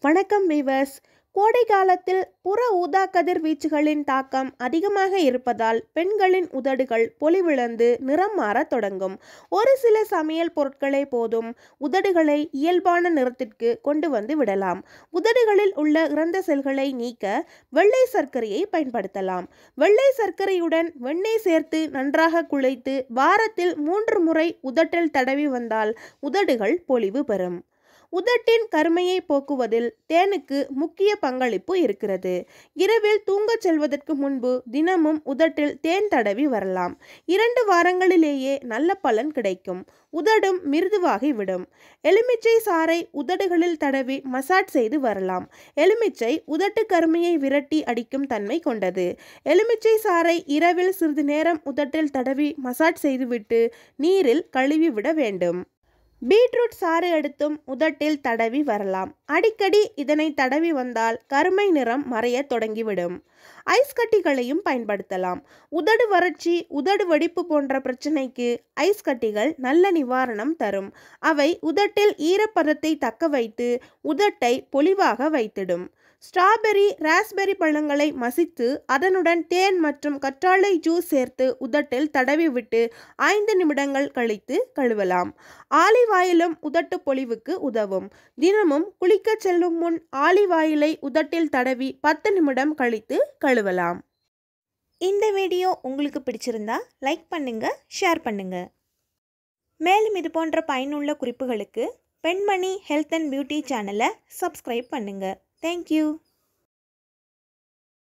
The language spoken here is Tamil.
வணக்கம் வீவர்ஸ் கோடை காலத்தில் புற ஊதா கதிர்வீச்சுகளின் தாக்கம் அதிகமாக இருப்பதால் பெண்களின் உதடுகள் பொலிவிழந்து நிறம் மாறத் தொடங்கும் ஒரு சில சமையல் பொருட்களே போதும் உதடுகளை இயல்பான நிறத்திற்கு கொண்டு வந்து விடலாம் உதடுகளில் உள்ள இறந்த செல்களை நீக்க வெள்ளை சர்க்கரையை பயன்படுத்தலாம் வெள்ளை சர்க்கரையுடன் வெண்ணெய் சேர்த்து நன்றாக குழைத்து வாரத்தில் மூன்று முறை உதட்டில் தடவி வந்தால் உதடுகள் பொலிவு பெறும் உதட்டின் கருமையை போக்குவதில் தேனுக்கு முக்கிய பங்களிப்பு இருக்கிறது இரவில் தூங்கச் செல்வதற்கு முன்பு தினமும் உதட்டில் தேன் தடவி வரலாம் இரண்டு வாரங்களிலேயே நல்ல பலன் கிடைக்கும் உதடும் மிருதுவாகி விடும் எலுமிச்சை சாறை உதடுகளில் தடவி மசாஜ் செய்து வரலாம் எலுமிச்சை உதட்டு கருமையை விரட்டி அடிக்கும் தன்மை கொண்டது எலுமிச்சை சாறை இரவில் சிறிது நேரம் உதட்டில் தடவி மசாஜ் செய்துவிட்டு நீரில் கழுவி விட வேண்டும் பீட்ரூட் சாறு எடுத்தும் உதட்டில் தடவி வரலாம் அடிக்கடி இதனை தடவி வந்தால் கருமை நிறம் மறையத் தொடங்கிவிடும் ஐஸ் கட்டிகளையும் பயன்படுத்தலாம் உதடு வறட்சி உதடு வெடிப்பு போன்ற பிரச்சனைக்கு ஐஸ் கட்டிகள் நல்ல நிவாரணம் தரும் அவை உதட்டில் ஈரப்பதத்தை தக்க வைத்து உதட்டை பொலிவாக வைத்திடும் ஸ்ட்ராபெரி ராஸ்பெரி பழங்களை மசித்து அதனுடன் தேன் மற்றும் கற்றாழை ஜூஸ் சேர்த்து உதட்டில் தடவி விட்டு ஐந்து நிமிடங்கள் கழித்து கழுவலாம் ஆலிவ் ஆயிலும் உதட்டு பொலிவுக்கு உதவும் தினமும் குளிக்கச் செல்லும் முன் ஆலிவ் ஆயிலை உதட்டில் தடவி பத்து நிமிடம் கழித்து கழுவலாம் இந்த வீடியோ உங்களுக்கு பிடிச்சிருந்தா லைக் பண்ணுங்க ஷேர் பண்ணுங்க மேலும் இது போன்ற பயனுள்ள குறிப்புகளுக்கு பெண்மணி ஹெல்த் அண்ட் பியூட்டி சேனலை சப்ஸ்கிரைப் பண்ணுங்க தேங்க்யூ